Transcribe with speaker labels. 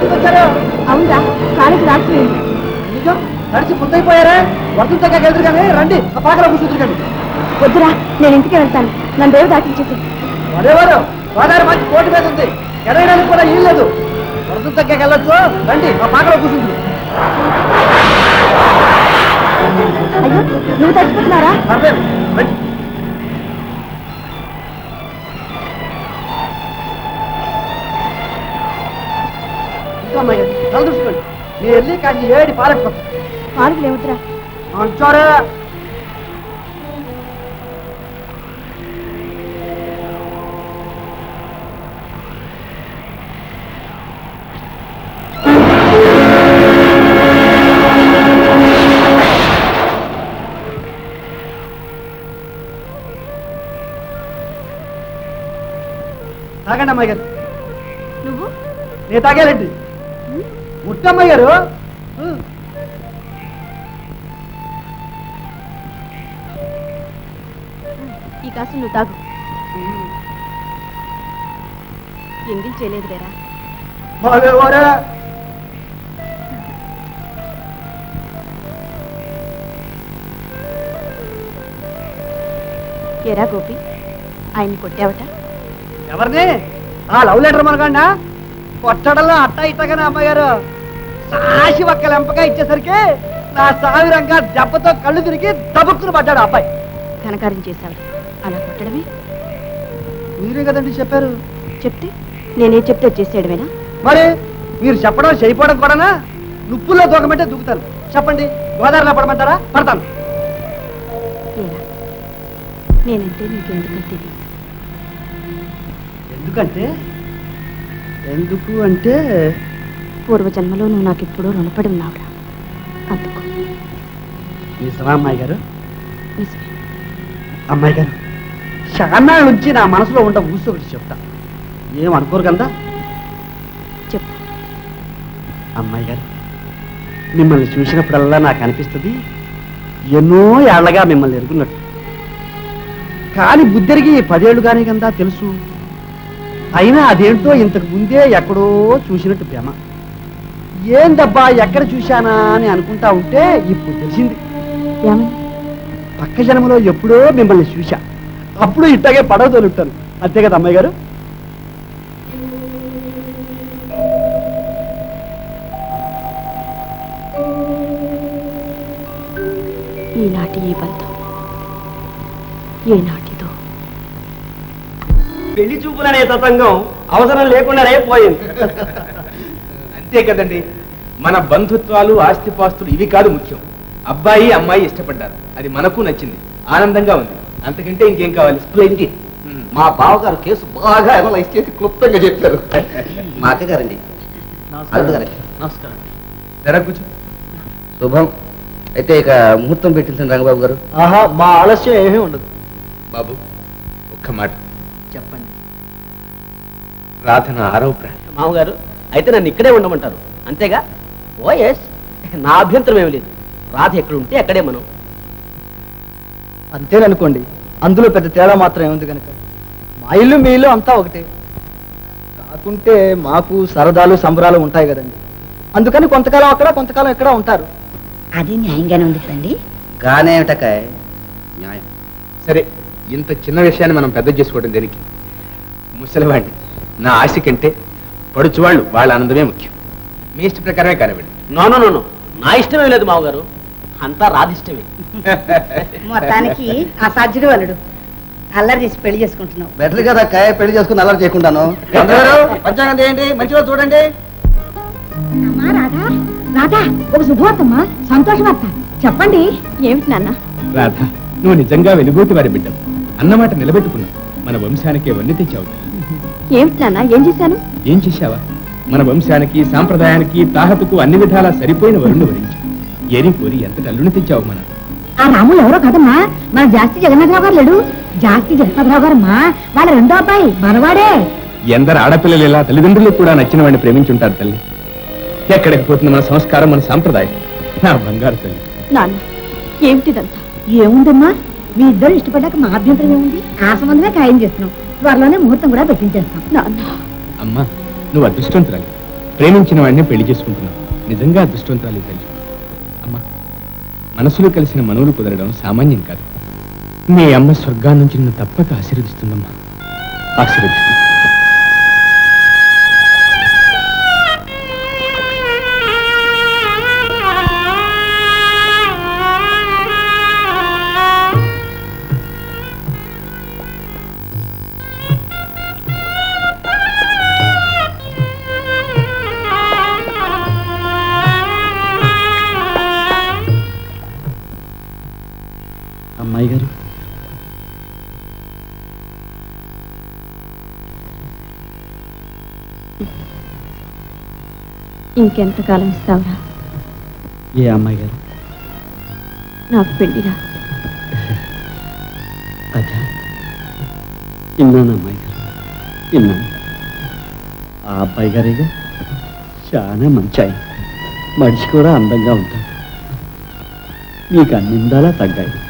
Speaker 1: వచ్చారు
Speaker 2: అవునా కాలేజీ రాకపోయింది
Speaker 1: నిజం నడిచి ముందైపోయారా వర్షం చక్కగా ఎదురు కానీ రండి ఆ పాకలో కూర్చుంటారు కానీ
Speaker 2: వద్దురా నేను ఇంటికి వెళ్తాను నన్ను దేవు దాటించేసి
Speaker 1: మరేవారు గోదావరి మంచి కోటి మీద ఉంది ఎడగడానికి కూడా ఏం లేదు వర్షం చక్కగా వెళ్ళొచ్చు రండి ఆ పాకలో కూర్చుంటుంది
Speaker 2: అయ్యో నువ్వు తగ్గిపోతున్నారా
Speaker 1: పర్లేదు రండి ఇంకా అమ్మాయి తల చూసుకోండి మీరు వెళ్ళి కాసి ఏడి పాలకపోతారు
Speaker 2: పాడుకులు ఏమిట్రా
Speaker 1: అంటారా తాగండి అమ్మాయి గారు
Speaker 2: నువ్వు
Speaker 1: నేను తాగాలండి ముట్టమ్మాయి గారు
Speaker 2: ఈ కాసు నువ్వు తాగు ఎంగిల్ చేయలేదు లేరా
Speaker 1: మరేవారా
Speaker 2: ఎరా గోపి ఆయన్ని కొట్టావట
Speaker 1: ఎవరిని ఆ లవ్ లెటర్ మనకండా కొట్టడంలో అట్ట ఇట్టగానే అమ్మగారు సాసి ఒక్క లెంపగా ఇచ్చేసరికి నా సావిరంగా దెబ్బతో కళ్ళు తిరిగి దబుక్కును పడ్డాడు ఆ అబ్బాయి
Speaker 2: ఘనకార్యం చేశావు అలా కొట్టడమే
Speaker 1: మీరే కదండి చెప్పారు
Speaker 2: చెప్తే నేనే చెప్తే చేసేయడమేనా
Speaker 1: మరి మీరు చెప్పడం చేయకపోవడం కూడానా నుప్పుల్లో దూకమంటే దూకుతాను చెప్పండి గోదావరిలో పడమంటారా పడతాను
Speaker 2: ఏరా నేనంటే నీకెందుకంటే ఇది?
Speaker 1: ఎందుకంటే ఎందుకు అంటే
Speaker 2: పూర్వజన్మలో నువ్వు నాకు ఎప్పుడూ రుణపడి ఉన్నావురా అందుకు
Speaker 1: నిజమా అమ్మాయి గారు
Speaker 2: నిజమే
Speaker 1: అమ్మాయి గారు చాలా నుంచి నా మనసులో ఉండ ఊసి ఒకటి చెప్తా ఏం అనుకోరు కదా
Speaker 2: చెప్పు
Speaker 1: అమ్మాయి గారు మిమ్మల్ని చూసినప్పుడల్లా నాకు అనిపిస్తుంది ఎన్నో ఏళ్లగా మిమ్మల్ని ఎరుగున్నట్టు కానీ బుద్ధెరిగి పదేళ్ళు కానీ కదా తెలుసు అయినా అదేంటో ఇంతకు ముందే ఎక్కడో చూసినట్టు ప్రేమ ఏందబ్బా ఎక్కడ చూశానా అని అనుకుంటా ఉంటే ఇప్పుడు తెలిసింది
Speaker 2: ఏమని
Speaker 1: పక్క జన్మలో ఎప్పుడో మిమ్మల్ని చూశా అప్పుడు ఇట్టాగే పడవ తోలుంటాను అంతే కదా అమ్మాయి గారు
Speaker 2: ఈనాటి ఈ బంధం ఏనాటిదో
Speaker 3: పెళ్లి చూపులనే తతంగం అవసరం లేకుండానే పోయింది
Speaker 4: అంతే కదండి మన బంధుత్వాలు ఆస్తిపాస్తులు ఇవి కాదు ముఖ్యం అబ్బాయి అమ్మాయి ఇష్టపడ్డారు అది మనకు నచ్చింది ఆనందంగా ఉంది అంతకంటే ఇంకేం కావాలి
Speaker 5: స్ప్లెండిడ్ మా బావగారు కేసు బాగా అనలైజ్ చేసి క్లుప్తంగా చెప్పారు మా అక్కగారండి అల్లుడు గారండి
Speaker 3: నమస్కారం
Speaker 4: తెర కూర్చో
Speaker 5: శుభం అయితే ఇక ముహూర్తం పెట్టించండి రంగబాబు గారు
Speaker 3: ఆహా మా ఆలస్యం ఏమీ ఉండదు
Speaker 4: బాబు ఒక్క మాట
Speaker 3: చెప్పండి
Speaker 4: రాధన ఆరవ ప్రాణం
Speaker 3: మామగారు అయితే నన్ను ఇక్కడే ఉండమంటారు అంతేగా ఓ ఎస్ నా అభ్యంతరం ఏమి లేదు రాధ ఎక్కడ ఉంటే అక్కడే మనం
Speaker 1: అంతేననుకోండి అందులో పెద్ద తేడా మాత్రం ఏముంది కనుక మా ఇల్లు మీ ఇల్లు అంతా ఒకటే కాకుంటే మాకు సరదాలు సంబరాలు ఉంటాయి కదండి అందుకని కొంతకాలం అక్కడ కొంతకాలం ఇక్కడ ఉంటారు
Speaker 6: అది న్యాయంగానే ఉంది కదండి
Speaker 5: గానేమిటకాయ న్యాయం
Speaker 4: సరే ఇంత చిన్న విషయాన్ని మనం పెద్ద చేసుకోవడం దేనికి ముసలివాణ్ణి నా ఆశ కంటే పడుచువాళ్ళు వాళ్ళ ఆనందమే ముఖ్యం మీ ఇష్ట ప్రకారమే కానివ్వండి
Speaker 3: నో నో నో నో నా ఇష్టమే లేదు మామగారు అంతా రాధిష్టమే
Speaker 6: మొత్తానికి అసాధ్యుడు అల్లుడు అల్లరి చేసి పెళ్లి చేసుకుంటున్నావు
Speaker 5: బెటర్ కదా కాయ పెళ్లి చేసుకుని అల్లరి చేయకుండాను అందరూ పంచాంగం చేయండి మంచిగా చూడండి
Speaker 2: అమ్మా రాధా రాధా ఒక శుభవార్తమ్మా సంతోషవార్త చెప్పండి ఏమిటి నాన్న
Speaker 4: రాధ నువ్వు నిజంగా వెలుగోటి వారి బిడ్డ అన్నమాట నిలబెట్టుకున్నావు మన వంశానికి వన్నీ తెచ్చావు
Speaker 2: ఏమిటి నాన్న ఏం చేశాను
Speaker 4: ఏం చేశావా మన వంశానికి సాంప్రదాయానికి తాహతుకు అన్ని విధాలా సరిపోయిన వరుణ్ణి వరించావు ఏరి కోరి ఎంత అల్లుని తెచ్చావు మనం
Speaker 2: ఆ రాములు ఎవరో కదమ్మా మన జాస్తి జగన్నాథరావు గారు లేడు జాస్తి జగన్నాథరావు గారమ్మా వాళ్ళ రెండో అబ్బాయి మనవాడే
Speaker 4: ఎందరు ఆడపిల్లలు ఇలా తల్లిదండ్రులు కూడా నచ్చిన వాడిని ప్రేమించుంటారు తల్లి ఎక్కడికి పోతుంది మన సంస్కారం మన సాంప్రదాయం నా బంగారు తల్లి
Speaker 2: నాన్న ఏమిటిదంతా ఏముందమ్మా మీ ఇద్దరు ఇష్టపడ్డాక మా అభ్యంతరం ఏముంది ఆ సంబంధమే ఖాయం చేస్తున్నాం త్వరలోనే ముహూర్తం కూడా పెట్టించేస్తాం నాన్న
Speaker 4: అమ్మా నువ్వు అదృష్టవంతురాలి ప్రేమించిన వాడిని పెళ్లి చేసుకుంటున్నాం నిజంగా అదృష్టవంతురాలు ఈ తల్లి అమ్మా మనసులో కలిసిన మనవులు కుదరడం సామాన్యం కాదు మీ అమ్మ స్వర్గాన్ని నుంచి నిన్ను తప్పక ఆశీర్వదిస్తుందమ్మా ఆశీర్వదిస్తుంది
Speaker 1: అమ్మాయి గారు
Speaker 2: ఇంకెంతకాలం ఇస్తావురా
Speaker 1: ఏ అమ్మాయి గారు
Speaker 2: నాకు పెళ్లిరా
Speaker 1: అదా విన్నాను అమ్మాయి గారు విన్నాను ఆ అబ్బాయి గారేగా చాలా మంచి ఆయన మనిషి కూడా అందంగా ఉంటాడు మీకు అన్ని ఇందాలా తగ్గాయి